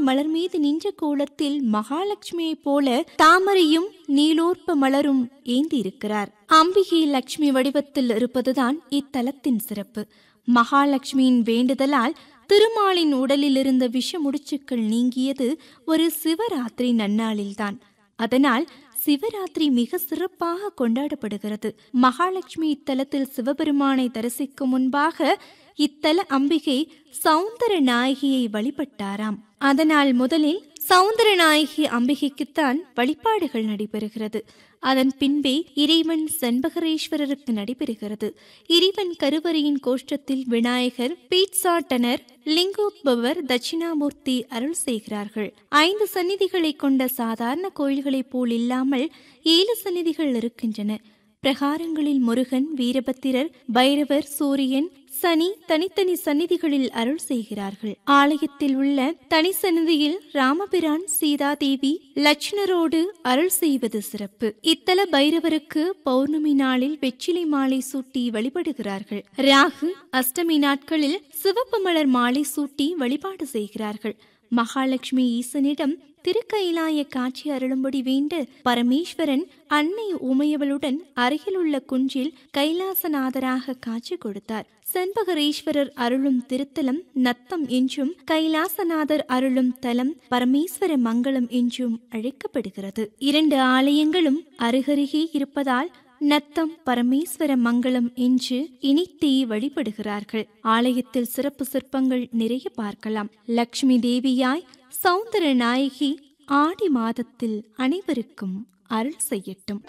மலர் மீது நின்ற கோலத்தில் மகாலட்சுமியைப் போல தாமரையும் நீலோற்ப மலரும் ஏந்தியிருக்கிறார் அம்பிகை லட்சுமி வடிவத்தில் இருப்பதுதான் இத்தலத்தின் சிறப்பு மகாலட்சுமியின் வேண்டுதலால் திருமாலின் உடலில் இருந்த விஷ முடிச்சுக்கள் நீங்கியது ஒரு சிவராத்திரி நன்னாளில்தான் அதனால் சிவராத்திரி மிக சிறப்பாக கொண்டாடப்படுகிறது மகாலட்சுமி இத்தலத்தில் சிவபெருமானை தரிசிக்கும் முன்பாக இத்தல அம்பிகை சௌந்தர நாயகியை வழிபட்டாராம் அதனால் முதலில் சௌந்தர நாயகி அம்பிகைக்குத்தான் வழிபாடுகள் நடைபெறுகிறது அதன் பின்பே இறைவன் செண்பகரேஸ்வரருக்கு நடைபெறுகிறது இறைவன் கருவறையின் கோஷ்டத்தில் விநாயகர் பீட்சாட்டனர் லிங்கோத்பவர் தட்சிணாமூர்த்தி அருள் செய்கிறார்கள் ஐந்து சந்நிதிகளை கொண்ட சாதாரண கோயில்களைப் போல் இல்லாமல் ஏழு சந்நிதிகள் இருக்கின்றன பிரகாரங்களில் முருகன் வீரபத்திரர் பைரவர் சூரியன் சனி தனித்தனி சந்நிதிகளில் அருள் செய்கிறார்கள் ஆலயத்தில் உள்ள தனி சந்நிதியில் ராமபிரான் சீதாதேவி லட்சுணரோடு அருள் செய்வது சிறப்பு இத்தல பைரவருக்கு பௌர்ணமி நாளில் வெற்றிலை மாலை சூட்டி வழிபடுகிறார்கள் ராகு அஷ்டமி நாட்களில் சிவப்பு மலர் மாலை சூட்டி வழிபாடு செய்கிறார்கள் மகாலட்சுமி ஈசனிடம் திருக்கைலாய காட்சி அருளும்படி வேண்ட பரமேஸ்வரன் அன்னை உமையவளுடன் அருகிலுள்ள குன்றில் கைலாசநாதராக காட்சி கொடுத்தார் செண்பகரேஸ்வரர் அருளும் திருத்தலம் நத்தம் என்றும் கைலாசநாதர் அருளும் தலம் பரமேஸ்வர மங்களம் என்றும் அழைக்கப்படுகிறது இரண்டு ஆலயங்களும் அருகருகே இருப்பதால் நத்தம் பரமேஸ்வர மங்களம் என்று இனித்தே வழிபடுகிறார்கள் ஆலயத்தில் சிறப்பு சிற்பங்கள் நிறைய பார்க்கலாம் லக்ஷ்மி தேவியாய் சௌந்தர நாயகி ஆடி மாதத்தில் அனைவருக்கும் அருள் செய்யட்டும்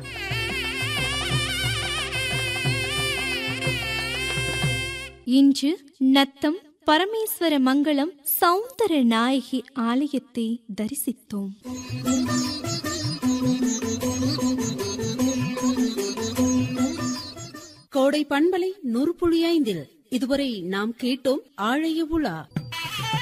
இன்று நத்தம் பரமேஸ்வர மங்களம் சௌந்தர நாயகி ஆலயத்தை தரிசித்தோம் கோடை பண்பலை நூறு புள்ளி ஐந்தில் இதுவரை நாம் கேட்டோம் ஆழைய உலா